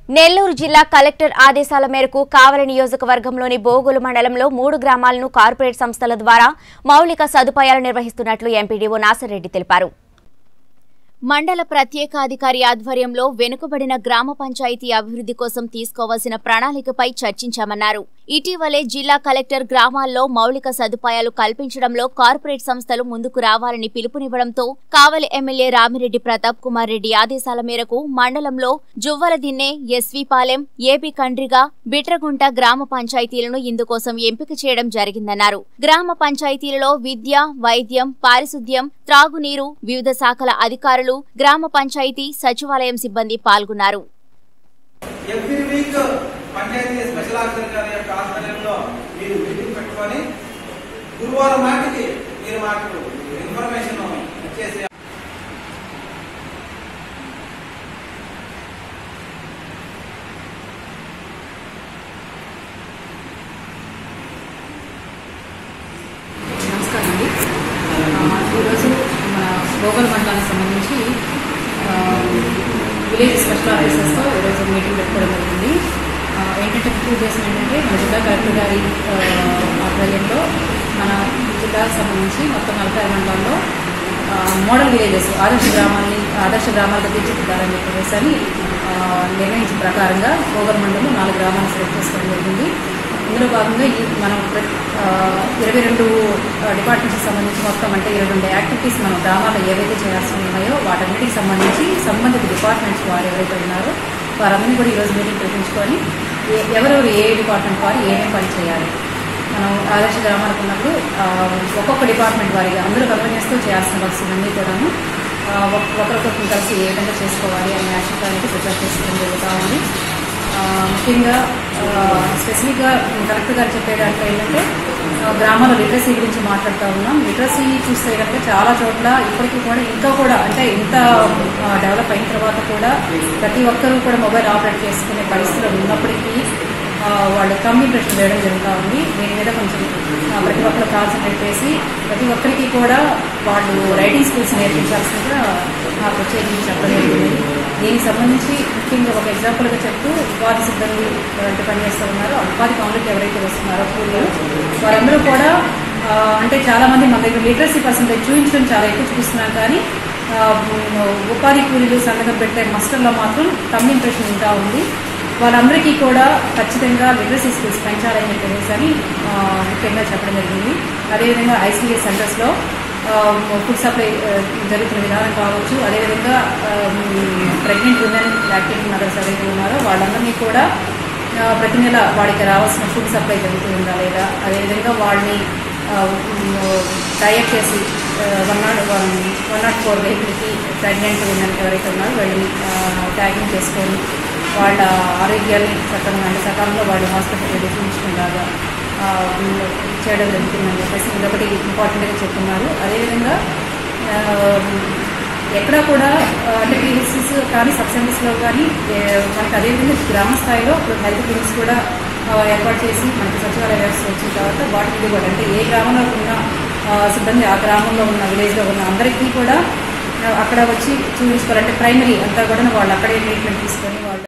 నెల్లూరు జిల్లా కలెక్టర్ ఆదేశాల మేరకు కావలి నియోజకవర్గంలోని బోగోలు మండలంలో మూడు గ్రామాలను కార్పొరేట్ సంస్థల ద్వారా మౌలిక సదుపాయాలు నిర్వహిస్తున్నట్లు ఎంపీడీఓ నాసర్రెడ్డి తెలిపారు మండల ప్రత్యేక అధికారి ఆధ్వర్యంలో వెనుకబడిన గ్రామ పంచాయతీ అభివృద్ధి కోసం తీసుకోవాల్సిన ప్రణాళికపై చర్చించామన్నారు ఇటీవలే జిల్లా కలెక్టర్ గ్రామాల్లో మౌలిక సదుపాయాలు కల్పించడంలో కార్పొరేట్ సంస్థలు ముందుకు రావాలని పిలుపునివ్వడంతో కావలి ఎమ్మెల్యే రామిరెడ్డి ప్రతాప్ కుమార్ రెడ్డి ఆదేశాల మేరకు మండలంలో జువ్వలదిన్నె ఎస్వీపాలెం ఏపీ కండ్రిగా బిట్రగుంట గ్రామ పంచాయతీలను ఇందుకోసం ఎంపిక చేయడం జరిగిందన్నారు గ్రామ పంచాయతీలలో విద్య వైద్యం పారిశుద్ధ్యం త్రాగునీరు వివిధ శాఖల అధికారులు గ్రామ పంచాయతీ సచివాలయం సిబ్బంది పాల్గొన్నారు every week panchayat special officer గారి యొక్క ఆధ్వర్యంలో మీరు మీటింగ్ పెట్టుకొని గురువారం నాటికి మీరు మాకు ఇన్ఫర్మేషన్ ఇచ్చేసి నమస్కారం అండి ఆ, ఈరోజు మన భోగల్ మండలానికి సంబంధించి ఆ, విలేజ్ స్పెషల్ ఆఫీసర్స్తో ఈరోజు మీటింగ్ పెట్టుకోవడం జరిగింది ఆ, ఏంటంటే ముఖ్య ఉద్దేశం ఏంటంటే మన జిల్లా కలెక్టర్ గారి ఆ, ఆధ్వర్యంలో మన జిల్లాకు సంబంధించి మొత్తం నలభై ఆరు మండలాల్లో ఆ, మోడల్ విలేజెస్ ఆదర్శ గ్రామాన్ని ఆదర్శ గ్రామాలుగా తీర్చిదిద్దాలని చెప్పేసి అని ఆ, నిర్ణయించిన ప్రకారంగా భోగల్ మండలంలో నాలుగు గ్రామాలను సెలెక్ట్ చేసుకోవడం జరిగింది ఇందులో భాగంగా ఈ మనం ప్ర- ఆ, ఇరవై రెండు డిపార్ట్మెంట్స్కి సంబంధించి మొత్తం అంటే ఇరవై రెండు యాక్టివిటీస్ మనం గ్రామాల్లో ఏవైతే చేయాల్సి ఉన్నాయో వాటన్నిటికి సంబంధించి సంబంధిత డిపార్ట్మెంట్స్ వారు ఎవరైతే ఉన్నారో వారందరినీ కూడా ఈరోజు మీటింగ్ పెట్టించుకొని ఏ- ఎవరెవరు ఏ డిపార్ట్మెంట్ వారు ఏమేమి పని చేయాలి మనం ఆదర్శ గ్రామాలకు ఉన్నప్పుడు ఆ, ఒక్కొక్క డిపార్ట్మెంట్ వారిగా అందరూ కన్వీనియన్స్తో చేయాల్సిన వర్క్స్ ఇవన్నీ కూడాను ఆ, ఒక- ఒకరికొకరు కలిసి ఏ విధంగా చేసుకోవాలి అనే యాక్షన్ ప్లాన్కి ప్రిపేర్ చేసుకోవడం జరుగుతూ ఉంది ఆ, ముఖ్యంగా ఆ, స్పెసిఫిక్గా కలెక్టర్ గారు చెప్పే దాంట్లో ఏంటంటే ఆ, గ్రామాల లిటరసీ గురించి మాట్లాడుతూ ఉన్నాం లిటరసీ చూస్తే కనుక చాలా చోట్ల ఇప్పటికీ కూడా ఇంకా కూడా అంటే ఇంత ఆ, డెవలప్ అయిన తర్వాత కూడా ప్రతి ఒక్కరూ కూడా మొబైల్ ఆపరేట్ చేసుకునే పరిస్థితులు ఉన్నప్పటికీ ఆ, వాళ్ళు కమ్యూనికేషన్ వేయడం జరుగుతూ ఉంది దీని మీద కొంచెం ఆ, ప్రతి ఒక్కరు కాన్సన్ట్రేట్ చేసి ప్రతి ఒక్కరికి కూడా వాళ్ళు రైటింగ్ స్కిల్స్ నేర్పించాల్సిందిగా నాకు ప్రత్యేకించి చెప్పడం జరిగింది దీనికి సంబంధించి ముఖ్యంగా ఒక ఎగ్జాంపుల్గా చెప్తూ ఉపాధి సిబ్బంది ఎవరైతే పనిచేస్తూ ఉన్నారో ఆ ఉపాధి పనులకు ఎవరైతే వస్తున్నారో కూలీలు వారందరూ కూడా ఆ, అంటే చాలా మంది మన దగ్గర లిటరసీ పర్సెంటేజ్ చూపించడం చాలా ఎక్కువ చూపిస్తున్నారు కానీ ఆ, ఉపాధి కూలీలు సంతకం పెట్టే మస్టర్లో మాత్రం కమ్యూనికేషన్ ఉంటా ఉంది వాళ్ళందరికీ కూడా ఖచ్చితంగా లిటరసీ స్కిల్స్ పెంచాలని చెప్పేసి అని ఆ, ముఖ్యంగా చెప్పడం జరిగింది అదేవిధంగా ఐసీఎస్ సెంటర్స్లో ఫుడ్ సప్లై ఆ, జరుగుతున్న విధానం కావచ్చు అదేవిధంగా ప్రెగ్నెంట్ ఉమెన్ యాక్టివ్ మదర్స్ ఎవరైతే ఉన్నారో వాళ్ళందరినీ కూడా ఆ, ప్రతి నెల వాడికి రావాల్సిన ఫుడ్ సప్లై జరుగుతూ ఉందా లేదా అదేవిధంగా వాళ్ళని టైప్ చేసి one nought one one nought four వెహికల్కి ప్రెగ్నెంట్ ఉమెన్ ఎవరైతే ఉన్నారో వాళ్ళని ట్యాగింగ్ చేసుకొని వాళ్ళ ఆరోగ్యాన్ని సక్రమంగా అంటే సకాలంలో వాళ్ళు హాస్పిటల్కి చూపించుకునేలాగా ఆ, చేయడం జరుగుతుందని చెప్పేసి ఇదొకటి ఇంపార్టెంట్గా చెప్తున్నారు అదేవిధంగా ఆ, ఎక్కడా కూడా ఆ, అంటే పీహెచ్సిస్ కానీ సబ్ సెంటర్స్లో కానీ ఏ, మనకి అదేవిధంగా గ్రామ స్థాయిలో ఇప్పుడు హెల్త్ క్లినిక్స్ కూడా ఆ, ఏర్పాటు చేసి మనకి సచివాలయ వ్యవస్థ వచ్చిన తర్వాత వాటి మీద కూడా అంటే ఏ గ్రామంలో ఉన్న ఆ, సిబ్బంది ఆ గ్రామంలో ఉన్న విలేజ్లో ఉన్న అందరికీ కూడా ఆ, అక్కడ వచ్చి చూపించుకోవాలంటే ప్రైమరీ అంతా కూడా వాళ్ళు అక్కడే ట్రీట్మెంట్ తీసుకొని వాళ్ళు